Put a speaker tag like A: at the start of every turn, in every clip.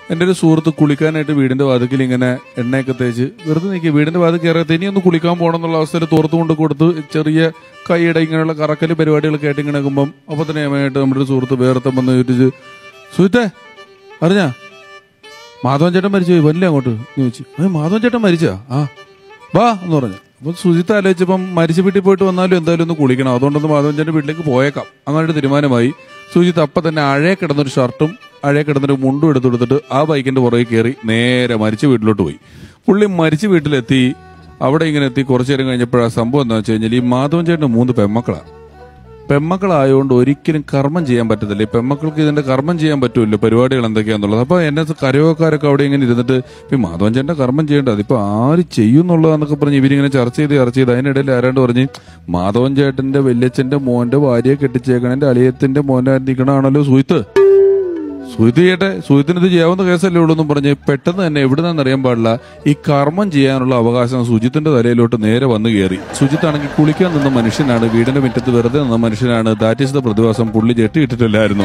A: എൻ്റെ ഒരു സുഹൃത്ത് കുളിക്കാനായിട്ട് വീടിന്റെ വാതിക്കൽ ഇങ്ങനെ എണ്ണയൊക്കെ തേച്ച് വെറുതെ നിൽക്കുക വീടിന്റെ വാതിൽ കയറാത്ത ഇനി ഒന്ന് കുളിക്കാൻ പോകണം എന്നുള്ള അവസ്ഥയിൽ തോർത്ത് കൊണ്ട് കൊടുത്ത് ചെറിയ കൈയുടെ ഇങ്ങനെയുള്ള കറക്കല് പരിപാടികളൊക്കെ ആയിട്ട് ഇങ്ങനെ നിൽക്കുമ്പം അപ്പൊ തന്നെ ഏമായിട്ട് നമ്മുടെ ഒരു സുഹൃത്ത് വേർത്തം വന്ന് ചോദിച്ച് സുഹൃത്തെ അറിഞ്ഞാ മാധവൻ ചേട്ടൻ മരിച്ചു പോയി വല്ലേ അങ്ങോട്ട് എന്ന് ചോദിച്ചു ഏ മാധവൻ ചേട്ടൻ മരിച്ചാ ആ വാ എന്ന് പറഞ്ഞു അപ്പൊ സുജിത്ത് ആലോചിച്ചപ്പം മരിച്ച വീട്ടിൽ പോയിട്ട് വന്നാലും എന്തായാലും ഒന്ന് കുളിക്കണം അതുകൊണ്ടൊന്ന് മാധവൻ ചേട്ടൻ വീട്ടിലേക്ക് പോയേക്കാം അങ്ങനെ തീരുമാനമായി സുജിത്ത് അപ്പൊ തന്നെ അഴയെ കിടന്നൊരു ഷർട്ടും അഴയെ കിടന്നൊരു മുണ്ടും എടുത്തു കൊടുത്തിട്ട് ആ ബൈക്കിന്റെ പുറകെ കയറി നേരെ മരിച്ച വീട്ടിലോട്ട് പോയി പുള്ളി മരിച്ച വീട്ടിലെത്തി അവിടെ ഇങ്ങനെ എത്തി കുറച്ചു നേരം കഴിഞ്ഞപ്പോഴാ സംഭവം എന്താ വെച്ച് കഴിഞ്ഞാൽ ഈ മാധവൻ ചേട്ടന് മൂന്ന് പെമ്മക്കളാ പെമ്മക്കളായതുകൊണ്ട് ഒരിക്കലും കർമ്മം ചെയ്യാൻ പറ്റത്തില്ല ഈ പെമ്മക്കൾക്ക് ഇതിന്റെ കർമ്മം ചെയ്യാൻ പറ്റുമല്ലോ പരിപാടികൾ എന്തൊക്കെയാന്നുള്ളത് അപ്പൊ എന്നെ കരയോക്കാരൊക്കെ അവിടെ ഇങ്ങനെ ഇരുന്നിട്ട് ഇപ്പൊ മാധവൻ ചേട്ടന്റെ കർമ്മം ചെയ്യേണ്ട അതിപ്പോ ആര് ചെയ്യും എന്നുള്ളതാന്നൊക്കെ പറഞ്ഞ് ഇവരിങ്ങനെ ചർച്ച ചെയ്ത് ചർച്ച ചെയ്ത് അതിനിടയിൽ ആരാണ്ട് പറഞ്ഞ് മാധവൻ ചേട്ടന്റെ വല്യച്ഛന്റെ മോന്റെ ഭാര്യയെ കെട്ടിച്ചേക്കണന്റെ അളിയത്തിന്റെ മോന്റെ നിൽക്കണാണല്ലോ സുഹൃത്ത് സുഹൃത്ത് ചെയ്യട്ടെ സുഹൃത്തിന് ഇത് ചെയ്യാവുന്ന കേസല്ലേ ഉള്ളൂ എന്നും പറഞ്ഞ് പെട്ടെന്ന് തന്നെ എവിടെ നിന്നറിയാൻ അറിയാൻ പാടില്ല ഈ കർമ്മം ചെയ്യാനുള്ള അവകാശം സുജിത്തിന്റെ തലയിലോട്ട് നേരെ വന്നു കയറി സുജിത്താണെങ്കിൽ കുളിക്കാൻ നിന്ന മനുഷ്യനാണ് വീടിന്റെ മുറ്റത്ത് വെറുതെ നിന്ന മനുഷ്യനാണ് ദാറ്റ് ഈസ് ദ പ്രതിഭാസം പുള്ളി ജെട്ടിയിട്ടിട്ടില്ലായിരുന്നു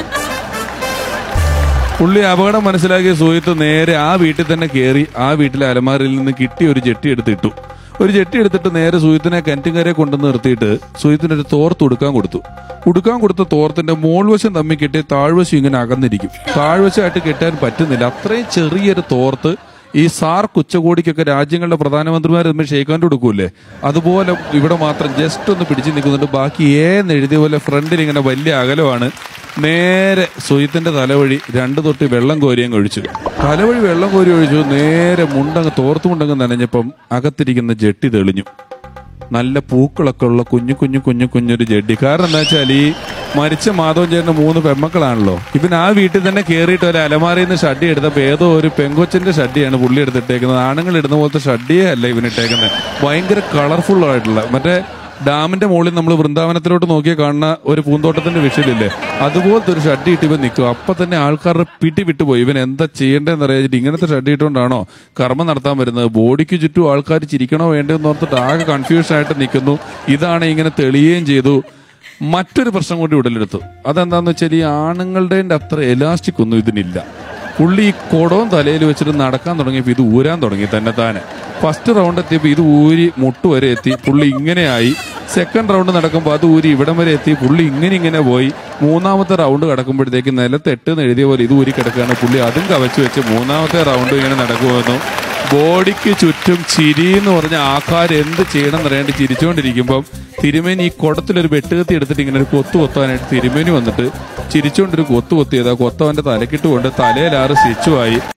A: പുള്ളി അപകടം മനസ്സിലാക്കിയ സുഹൃത്ത് നേരെ ആ വീട്ടിൽ തന്നെ കയറി ആ വീട്ടിലെ അലമാരയിൽ നിന്ന് കിട്ടിയ ഒരു ജെട്ടി എടുത്തിട്ടു ഒരു ജെട്ടി എടുത്തിട്ട് നേരെ സുഹൃത്തിനെ കിണറ്റുകരെ കൊണ്ടുവന്ന് നിർത്തിയിട്ട് സുഹൃത്തിന് ഒരു തോർത്ത് ഉടുക്കാൻ കൊടുത്തു ഉടുക്കാൻ കൊടുത്ത തോർത്തിന്റെ മോൾവശം തമ്മിൽ കെട്ടി താഴ്വശം ഇങ്ങനെ അകന്നിരിക്കും താഴ്വശമായിട്ട് കെട്ടാൻ പറ്റുന്നില്ല അത്രയും ചെറിയൊരു തോർത്ത് ഈ സാർക്ക് ഉച്ചകോടിക്കൊക്കെ രാജ്യങ്ങളുടെ പ്രധാനമന്ത്രിമാർ തമ്മിൽ ഷെയ്ക്കാൻ്റെ കൊടുക്കൂലേ അതുപോലെ ഇവിടെ മാത്രം ജസ്റ്റ് ഒന്ന് പിടിച്ചു നിൽക്കുന്നുണ്ട് ബാക്കി ഏന്ന് എഴുതിയ പോലെ ഫ്രണ്ടിൽ ഇങ്ങനെ വലിയ അകലമാണ് നേരെ സുയിത്തിന്റെ തലവഴി രണ്ട് തൊട്ടി വെള്ളം കോരിയും ഒഴിച്ചു തലവഴി വെള്ളം കോരി ഒഴിച്ചു നേരെ മുണ്ടങ്ങ് തോർത്തു മുണ്ടങ്ങ് നനഞ്ഞപ്പം അകത്തിരിക്കുന്ന ജെട്ടി തെളിഞ്ഞു നല്ല പൂക്കളൊക്കെ ഉള്ള കുഞ്ഞു കുഞ്ഞു കുഞ്ഞു കുഞ്ഞൊരു ജെഡ്ഡി കാരണം എന്താ വെച്ചാൽ ഈ മരിച്ച മാധവൻ ചേട്ടന്റെ മൂന്ന് പെമ്മക്കളാണല്ലോ ഇവൻ ആ വീട്ടിൽ തന്നെ കയറിയിട്ട് ഒരു അലമാരയിൽ നിന്ന് ഷഡ്ഡി എടുത്തപ്പോ ഏതോ ഒരു പെങ്കൊച്ചിന്റെ ഷഡ്ഡിയാണ് പുള്ളി എടുത്തിട്ടേക്കുന്നത് ആണുങ്ങൾ ഇടുന്ന പോലത്തെ ഷഡ്ഡിയേ അല്ല ഇവൻ ഇട്ടേക്കുന്നത് ഭയങ്കര കളർഫുൾ ആയിട്ടുള്ള മറ്റേ ഡാമിന്റെ മുകളിൽ നമ്മൾ വൃന്ദാവനത്തിലോട്ട് നോക്കിയാൽ കാണുന്ന ഒരു പൂന്തോട്ടത്തിന്റെ വിഷയമില്ലേ അതുപോലത്തെ ഒരു ഷഡ്ഡി ഇട്ട് ഇവൻ നിൽക്കും അപ്പൊ തന്നെ ആൾക്കാരുടെ പിടി വിട്ടുപോയി ഇവൻ എന്താ ചെയ്യേണ്ടതെന്ന് അറിയാച്ചിട്ട് ഇങ്ങനത്തെ ഷഡ്ഡി ഇട്ടുകൊണ്ടാണോ കർമ്മം നടത്താൻ വരുന്നത് ബോഡിക്ക് ചുറ്റും ആൾക്കാർ ചിരിക്കണോ വേണ്ടോ എന്ന് ഓർത്തിട്ട് ആകെ കൺഫ്യൂഷൻ ആയിട്ട് നിൽക്കുന്നു ഇതാണ് ഇങ്ങനെ തെളിയുകയും ചെയ്തു മറ്റൊരു പ്രശ്നം കൂടി ഉടലെടുത്തു അതെന്താന്ന് വെച്ചാൽ ഈ ആണുങ്ങളുടെ അത്ര എലാസ്റ്റിക് ഒന്നും ഇതിനില്ല പുള്ളി ഈ കുടവും തലയിൽ വെച്ചിട്ട് നടക്കാൻ തുടങ്ങിയപ്പോൾ ഇത് ഊരാൻ തുടങ്ങി തന്നെ താനെ ഫസ്റ്റ് റൗണ്ട് എത്തിയപ്പോൾ ഇത് ഊരി മുട്ട് വരെ എത്തി പുള്ളി ഇങ്ങനെയായി സെക്കൻഡ് റൗണ്ട് നടക്കുമ്പോൾ അത് ഊരി ഇവിടം വരെ എത്തി പുള്ളി ഇങ്ങനെ ഇങ്ങനെ പോയി മൂന്നാമത്തെ റൗണ്ട് കടക്കുമ്പോഴത്തേക്ക് നിലത്ത് എട്ടെന്ന് എഴുതിയ പോലെ ഇത് ഊരി കിടക്കുകയാണ് പുള്ളി അതും കവച്ച് വെച്ച് മൂന്നാമത്തെ റൗണ്ട് ഇങ്ങനെ നടക്കുമെന്നു ബോഡിക്ക് ചുറ്റും ചിരി എന്ന് പറഞ്ഞ ആൾക്കാർ എന്ത് ചെയ്യണം എന്നറിയാണ്ട് ചിരിച്ചുകൊണ്ടിരിക്കുമ്പം തിരുമേനി ഈ കുടത്തിലൊരു വെട്ടുകത്തി എടുത്തിട്ട് ഇങ്ങനെ ഒരു കൊത്തു കൊത്താനായിട്ട് തിരുമേനി വന്നിട്ട് ചിരിച്ചുകൊണ്ടൊരു കൊത്തു കൊത്തിയത് ആ കൊത്തവന്റെ തലക്കിട്ട് കൊണ്ട് തലയിലാറ് സ്റ്റിച്ചുമായി